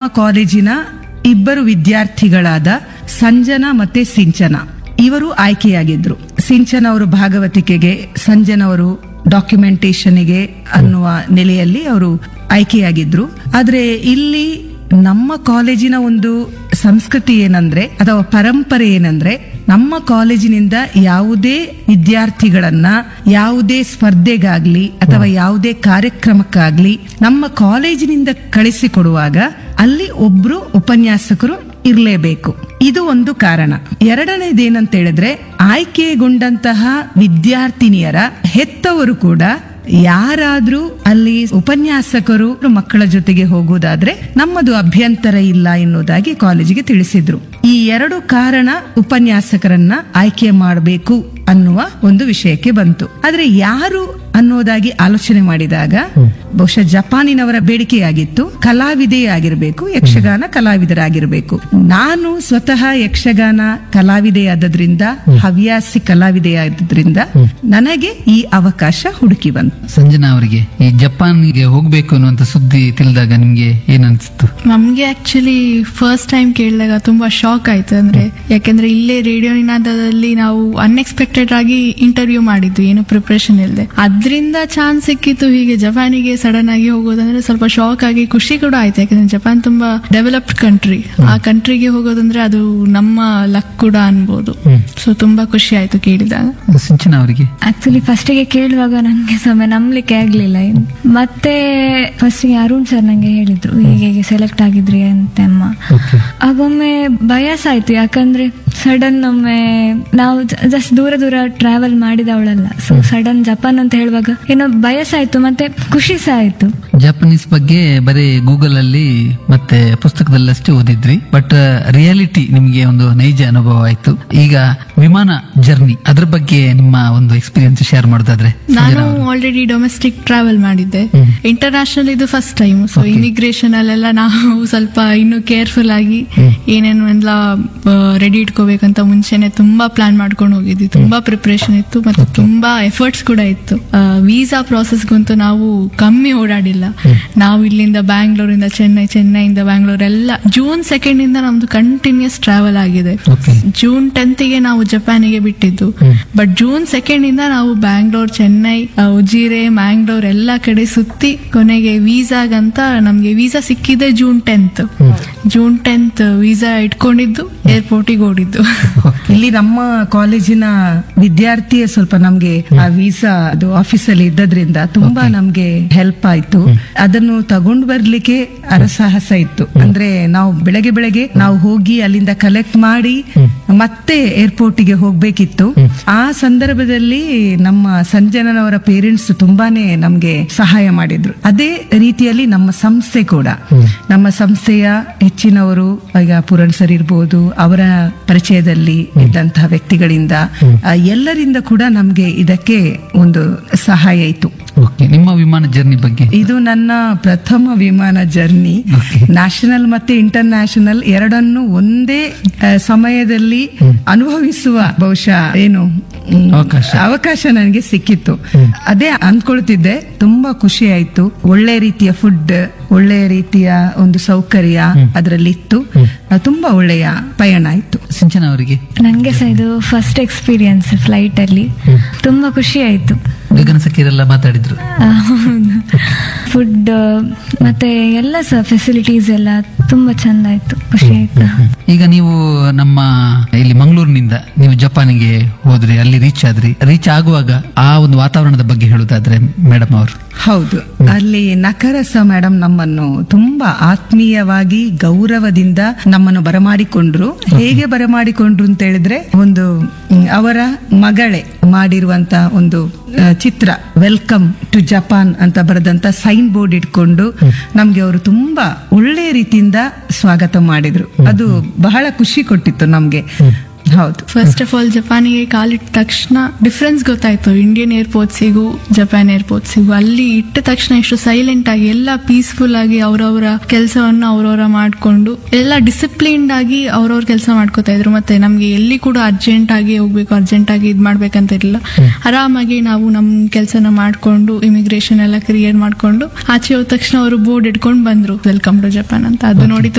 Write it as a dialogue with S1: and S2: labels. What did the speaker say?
S1: ಕಾಲೇಜಿನ ಇಬ್ಬರು ವಿದ್ಯಾರ್ಥಿಗಳಾದ ಸಂಜನಾ ಮತ್ತೆ ಸಿಂಚನ ಇವರು ಆಯ್ಕೆಯಾಗಿದ್ರು ಸಿಂಚನ ಅವರು ಭಾಗವತಿಕೆಗೆ ಸಂಜನ ಅವರು ಡಾಕ್ಯುಮೆಂಟೇಶನ್ಗೆ ಅನ್ನುವ ನೆಲೆಯಲ್ಲಿ ಅವರು ಆಯ್ಕೆಯಾಗಿದ್ರು ಆದ್ರೆ ಇಲ್ಲಿ ನಮ್ಮ ಕಾಲೇಜಿನ ಒಂದು ಸಂಸ್ಕೃತಿ ಏನಂದ್ರೆ ಅಥವಾ ಪರಂಪರೆ ಏನಂದ್ರೆ ನಮ್ಮ ಕಾಲೇಜಿನಿಂದ ಯಾವುದೇ ವಿದ್ಯಾರ್ಥಿಗಳನ್ನ ಯಾವುದೇ ಸ್ಪರ್ಧೆಗಾಗ್ಲಿ ಅಥವಾ ಯಾವುದೇ ಕಾರ್ಯಕ್ರಮಕ್ಕಾಗ್ಲಿ ನಮ್ಮ ಕಾಲೇಜಿನಿಂದ ಕಳಿಸಿಕೊಡುವಾಗ ಅಲ್ಲಿ ಒಬ್ರು ಉಪನ್ಯಾಸಕರು ಇರಲೇಬೇಕು ಇದು ಒಂದು ಕಾರಣ ಎರಡನೇದೇನಂತ ಹೇಳಿದ್ರೆ ಆಯ್ಕೆಗೊಂಡಂತಹ ವಿದ್ಯಾರ್ಥಿನಿಯರ ಹೆತ್ತವರು ಕೂಡ ಯಾರಾದ್ರೂ ಅಲ್ಲಿ ಉಪನ್ಯಾಸಕರು ಮಕ್ಕಳ ಜೊತೆಗೆ ಹೋಗುವುದಾದ್ರೆ ನಮ್ಮದು ಅಭ್ಯಂತರ ಇಲ್ಲ ಎನ್ನುವುದಾಗಿ ಕಾಲೇಜಿಗೆ ತಿಳಿಸಿದ್ರು ಈ ಎರಡು ಕಾರಣ ಉಪನ್ಯಾಸಕರನ್ನ ಆಯ್ಕೆ ಮಾಡಬೇಕು ಅನ್ನುವ ಒಂದು ವಿಷಯಕ್ಕೆ ಬಂತು ಆದ್ರೆ ಯಾರು ಅನ್ನೋದಾಗಿ ಆಲೋಚನೆ ಮಾಡಿದಾಗ ಬಹುಶಃ ಜಪಾನಿನವರ ಬೇಡಿಕೆಯಾಗಿತ್ತು ಕಲಾವಿದೆಯಾಗಿರ್ಬೇಕು ಯಕ್ಷಗಾನ ಕಲಾವಿದರಾಗಿರ್ಬೇಕು ನಾನು ಸ್ವತಃ ಯಕ್ಷಗಾನ ಕಲಾವಿದೆಯಾದದ್ರಿಂದ ಹವ್ಯಾಸಿ ಕಲಾವಿದೆಯಾದದ್ರಿಂದ ನನಗೆ ಈ ಅವಕಾಶ ಹುಡುಕಿ ಬಂತು
S2: ಸಂಜನಾ ಅವರಿಗೆ ಈ ಜಪಾನ್ಗೆ ಹೋಗ್ಬೇಕು ಅನ್ನುವಂತ ಸುದ್ದಿ ತಿಳಿದಾಗ ನಿಮ್ಗೆ ಏನ್ ಅನ್ಸಿತ್ತು
S3: ನಮ್ಗೆ ಆಕ್ಚುಲಿ ಫಸ್ಟ್ ಟೈಮ್ ಕೇಳಿದಾಗ ತುಂಬಾ ಶಾಕ್ ಆಯ್ತು ಅಂದ್ರೆ ಯಾಕೆಂದ್ರೆ ಇಲ್ಲೇ ರೇಡಿಯೋ ನಿನಾದದಲ್ಲಿ ನಾವು ಅನ್ಎಕ್ಸ್ಪೆಕ್ಟೆಡ್ ಆಗಿ ಇಂಟರ್ವ್ಯೂ ಮಾಡಿದ್ವಿ ಏನು ಪ್ರಿಪರೇಷನ್ ಇಲ್ಲದೆ ಅದರಿಂದ ಚಾನ್ಸ್ ಸಿಕ್ಕಿತ್ತು ಹೀಗೆ ಜಪಾನಿಗೆ ಸಡನ್ ಆಗಿ ಹೋಗೋದಂದ್ರೆ ಸ್ವಲ್ಪ ಶಾಕ್ ಆಗಿ ಖುಷಿ ಕೂಡ ಆಯ್ತು ಯಾಕಂದ್ರೆ ಜಪಾನ್ ತುಂಬಾ ಡೆವಲಪ್ಡ್ ಕಂಟ್ರಿ ಆ ಕಂಟ್ರಿಗೆ ಹೋಗೋದಂದ್ರೆ ಅದು ನಮ್ಮ ಲಕ್ ಕೂಡ ಅನ್ಬೋದು ಸೊ ತುಂಬಾ ಖುಷಿ ಆಯ್ತು ಕೇಳಿದಾಗ
S2: ಸಿಂಚನ ಅವರಿಗೆ
S4: ಆಕ್ಚುಲಿ ಫಸ್ಟಿಗೆ ಕೇಳುವಾಗ ನಂಗೆ ಸಮಯ ನಂಬಲಿಕ್ಕೆ ಆಗ್ಲಿಲ್ಲ ಮತ್ತೆ ಫಸ್ಟಿಗೆ ಅರುಣ್ ಸರ್ ನಂಗೆ ಹೇಳಿದ್ರು ಹೀಗೆ ಹೀಗೆ ಸೆಲೆಕ್ಟ್ ಆಗಿದ್ರಿ ಅಂತ ಅಮ್ಮ ಆಗೊಮ್ಮೆ ಭಯಾಸ ಆಯ್ತು ಯಾಕಂದ್ರೆ ಸಡನ್ ಒಮ್ಮೆ ನಾವು ಜಸ್ಟ್ ದೂರ ದೂರ ಟ್ರಾವೆಲ್ ಮಾಡಿದವಳಲ್ಲ ಸೊ ಸಡನ್ ಜಪಾನ್ ಅಂತ ಹೇಳುವಾಗ ಏನೋ ಭಯಸ ಆಯ್ತು ಮತ್ತೆ ಖುಷಿ ಸಹ ಆಯ್ತು
S2: ಜಪಾನೀಸ್ ಬಗ್ಗೆ ಬರೀ ಗೂಗಲ್ ಅಲ್ಲಿ ಮತ್ತೆ ಪುಸ್ತಕದಲ್ಲಿ ಅಷ್ಟೇ ಓದಿದ್ರಿ ಬಟ್ ರಿಯಾಲಿಟಿ ನಿಮ್ಗೆ ಒಂದು ನೈಜ ಅನುಭವ ಆಯ್ತು ಈಗ ವಿಮಾನ ಜರ್ನಿ ಅದ್ರ ಬಗ್ಗೆ ನಿಮ್ಮ ಒಂದು ಎಕ್ಸ್ಪೀರಿಯನ್ಸ್ ಶೇರ್ ಮಾಡೋದಾದ್ರೆ
S3: ನಾನು ಆಲ್ರೆಡಿ ಡೊಮೆಸ್ಟಿಕ್ ಟ್ರಾವೆಲ್ ಮಾಡಿದ್ದೆ ಇಂಟರ್ನ್ಯಾಷನಲ್ ಇದು ಫಸ್ಟ್ ಟೈಮ್ ಸೊ ಇಮಿಗ್ರೇಷನ್ ಅಲ್ಲೆಲ್ಲ ನಾವು ಸ್ವಲ್ಪ ಇನ್ನು ಕೇರ್ಫುಲ್ ಆಗಿ ಏನೇನು ಎಲ್ಲ ರೆಡಿ ಇಟ್ಕೋಬೇಕಂತ ಮುಂಚೆನೆ ತುಂಬಾ ಪ್ಲಾನ್ ಮಾಡ್ಕೊಂಡು ಹೋಗಿದ್ವಿ ತುಂಬಾ ಪ್ರಿಪರೇಷನ್ ಇತ್ತು ಮತ್ತೆ ತುಂಬಾ ಎಫರ್ಟ್ಸ್ ಕೂಡ ಇತ್ತು ವೀಸಾ ಪ್ರಾಸೆಸ್ಗಂತೂ ನಾವು ಕಮ್ಮಿ ಓಡಾಡಿಲ್ಲ ನಾವು ಇಲ್ಲಿಂದ ಬ್ಯಾಂಗ್ಳೂರಿಂದ ಚೆನ್ನೈ ಚೆನ್ನೈಯಿಂದ ಬ್ಯಾಂಗ್ಳೂರ್ ಎಲ್ಲ ಜೂನ್ ಸೆಕೆಂಡ್ ಇಂದ ನಮ್ದು ಕಂಟಿನ್ಯೂಸ್ ಟ್ರಾವೆಲ್ ಆಗಿದೆ
S2: ಓಕೆ
S3: ಜೂನ್ ಟೆಂತ್ ಗೆ ನಾವು ಜಪಾನಿಗೆ ಬಿಟ್ಟಿದ್ದು ಬಟ್ ಜೂನ್ ಸೆಕೆಂಡ್ ಇಂದ ನಾವು ಬ್ಯಾಂಗ್ಳೂರ್ ಚೆನ್ನೈ ಆ, ಉಜಿರೆ ಮ್ಯಾಂಗ್ಳೂರ್ ಎಲ್ಲ ಕಡೆ ಸುತ್ತಿ ಕೊನೆಗೆ ವೀಸಾಗಂತ ನಮ್ಗೆ ವೀಸಾ ಸಿಕ್ಕಿದೆ June tenth June tenth visa ಇಟ್ಕೊಂಡಿದ್ದು ಏರ್ಪೋರ್ಟಿಗೆ ಓಡಿದ್ದು
S1: ಇಲ್ಲಿ ನಮ್ಮ ಕಾಲೇಜಿನ ವಿದ್ಯಾರ್ಥಿಯೇ ಸ್ವಲ್ಪ ನಮ್ಗೆ ಆ ವೀಸಾ ಅದು ಆಫೀಸಲ್ಲಿ ಇದ್ದದ್ರಿಂದ ತುಂಬಾ ನಮ್ಗೆ ಹೆಲ್ಪ್ ಆಯ್ತು ಅದನ್ನು ತಗೊಂಡ್ ಬರ್ಲಿಕ್ಕೆ ಅರಸಾಹಸ ಇತ್ತು ಅಂದ್ರೆ ನಾವು ಬೆಳಗ್ಗೆ ಬೆಳಗ್ಗೆ ನಾವು ಹೋಗಿ ಅಲ್ಲಿಂದ ಕಲೆಕ್ಟ್ ಮಾಡಿ ಮತ್ತೆ ಏರ್ಪೋರ್ಟಿಗೆ ಹೋಗ್ಬೇಕಿತ್ತು ಆ ಸಂದರ್ಭದಲ್ಲಿ ನಮ್ಮ ಸಂಜನನವರ ಪೇರೆಂಟ್ಸ್ ತುಂಬಾನೇ ನಮ್ಗೆ ಸಹಾಯ ಮಾಡಿದ್ರು ಅದೇ ರೀತಿಯಲ್ಲಿ ನಮ್ಮ ಸಂಸ್ಥೆ ಕೂಡ ನಮ್ಮ ಸಂಸ್ಥೆಯ ಹೆಚ್ಚಿನವರು ಈಗ ಪುರಣ್ ಸರ್ ಇರ್ಬೋದು ಅವರ ಪರಿಚಯದಲ್ಲಿ ಇದ್ದಂತಹ ವ್ಯಕ್ತಿಗಳಿಂದ ಆ, ಎಲ್ಲರಿಂದ ಕೂಡ ನಮ್ಗೆ ಇದಕ್ಕೆ ಒಂದು ಸಹಾಯ ಇತ್ತು
S2: ಓಕೆ ನಿಮ್ಮ ವಿಮಾನ ಜರ್ನಿ ಬಗ್ಗೆ
S1: ಇದು ನನ್ನ ಪ್ರಥಮ ವಿಮಾನ ಜರ್ನಿ ನ್ಯಾಷನಲ್ ಮತ್ತೆ ಇಂಟರ್ನ್ಯಾಷನಲ್ ಎರಡನ್ನು ಒಂದೇ ಆ, ಸಮಯದಲ್ಲಿ ಅನುಭವಿಸುವ ಬಹುಶಃ ಏನು ಮ್,
S2: ಅವಕಾಶ.
S1: ಅವಕಾಶ ನನಗೆ ಸಿಕ್ಕಿತ್ತು ಅದೇ ಅಂದ್ಕೊಳ್ತಿದ್ದೆ ತುಂಬಾ ಖುಷಿ ಆಯ್ತು ಒಳ್ಳೆ ರೀತಿಯ ಫುಡ್ ಒಳ್ಳೆ ರೀತಿಯ ಒಂದು ಸೌಕರ್ಯ ಅದರಲ್ಲಿ ಇತ್ತು ಆ, ತುಂಬಾ ಒಳ್ಳೆಯ ಪಯಣ ಆಯ್ತು
S2: ಸಿಂಚನ ಅವರಿಗೆ
S4: ನಂಗೆ ಸಹ ಇದು ಫಸ್ಟ್ ಎಕ್ಸ್ಪೀರಿಯನ್ಸ್ ಫ್ಲೈಟ್ ಅಲ್ಲಿ ತುಂಬಾ ಖುಷಿ ಆಯ್ತು
S2: ಗಗನ ಸಖೀರೆಲ್ಲ ಮಾತಾಡಿದ್ರು
S4: ಫುಡ್ ಮತ್ತೆ ಎಲ್ಲ ಸಹ ಫೆಸಿಲಿಟೀಸ್ ಎಲ್ಲ ತುಂಬಾ ಚಂದ ಆಯ್ತು ಖುಷಿ ಆಯ್ತು
S2: ಈಗ ನೀವು ನಮ್ಮ ಇಲ್ಲಿ ಮಂಗಳೂರಿನಿಂದ ನೀವು ಜಪಾನಿಗೆ ಹೋದ್ರಿ ಅಲ್ಲಿ ರೀಚ್ ಆದ್ರಿ ರೀಚ್ ಆಗುವಾಗ ಆ ಒಂದು ವಾತಾವರಣದ ಬಗ್ಗೆ ಹೇಳುದಾದ್ರೆ ಮೇಡಮ್ ಅವರು
S1: ಹೌದು ಅಲ್ಲಿ ನಕರಸ ಮೇಡಮ್ ನಮ್ಮನ್ನು ತುಂಬಾ ಆತ್ಮೀಯವಾಗಿ ಗೌರವದಿಂದ ನಮ್ಮನ್ನು ಬರಮಾಡಿಕೊಂಡ್ರು ಹೇಗೆ ಬರಮಾಡಿಕೊಂಡ್ರು ಅಂತ ಹೇಳಿದ್ರೆ ಒಂದು ಮ್, ಅವರ ಮಗಳೇ ಮಾಡಿರುವಂತ ಒಂದು ಆ, ಚಿತ್ರ ವೆಲ್ಕಮ್ ಟು ಜಪಾನ್ ಅಂತ ಬರೆದಂತ ಸೈನ್ ಬೋರ್ಡ್ ಇಟ್ಕೊಂಡು ನಮ್ಗೆ ಅವರು ತುಂಬಾ ಒಳ್ಳೆ ರೀತಿಯಿಂದ ಸ್ವಾಗತ ಮಾಡಿದ್ರು ಅದು ಬಹಳ ಖುಷಿ ಕೊಟ್ಟಿತ್ತು ನಮ್ಗೆ ಹೌದು
S3: ಫಸ್ಟ್ ಆಫ್ ಆಲ್ ಜಪಾನಿಗೆ ಕಾಲಿಟ್ಟ ತಕ್ಷಣ ಡಿಫ್ರೆನ್ಸ್ ಗೊತ್ತಾಯ್ತು ಇಂಡಿಯನ್ ಏರ್ಪೋರ್ಟ್ಸಿಗೂ ಜಪಾನ್ ಏರ್ಪೋರ್ಟ್ಸಿಗೂ ಅಲ್ಲಿ ಇಟ್ಟ ತಕ್ಷಣ ಎಷ್ಟು ಸೈಲೆಂಟ್ ಆಗಿ ಎಲ್ಲ ಪೀಸ್ಫುಲ್ ಆಗಿ ಅವರವರ ಕೆಲಸವನ್ನು ಅವರವರ ಮಾಡ್ಕೊಂಡು ಎಲ್ಲ ಡಿಸಿಪ್ಲಿನ್ಡ್ ಆಗಿ ಅವ್ರವ್ರ ಕೆಲಸ ಮಾಡ್ಕೋತಾ ಇದ್ರು ಮತ್ತೆ ನಮ್ಗೆ ಎಲ್ಲಿ ಕೂಡ ಅರ್ಜೆಂಟ್ ಆಗಿ ಹೋಗ್ಬೇಕು ಅರ್ಜೆಂಟ್ ಆಗಿ ಇದ್ ಮಾಡ್ಬೇಕಂತ ಇರಲಿಲ್ಲ ಆರಾಮಾಗಿ ನಾವು ನಮ್ ಕೆಲಸನ ಮಾಡ್ಕೊಂಡು ಇಮಿಗ್ರೇಷನ್ ಎಲ್ಲ ಕ್ರಿಯೇಟ್ ಮಾಡ್ಕೊಂಡು ಆಚೆ ಹೋದ ತಕ್ಷಣ ಅವರು ಬೋರ್ಡ್ ಇಟ್ಕೊಂಡು ಬಂದ್ರು ವೆಲ್ಕಮ್ ಟು ಜಪಾನ್ ಅಂತ ಅದು ನೋಡಿ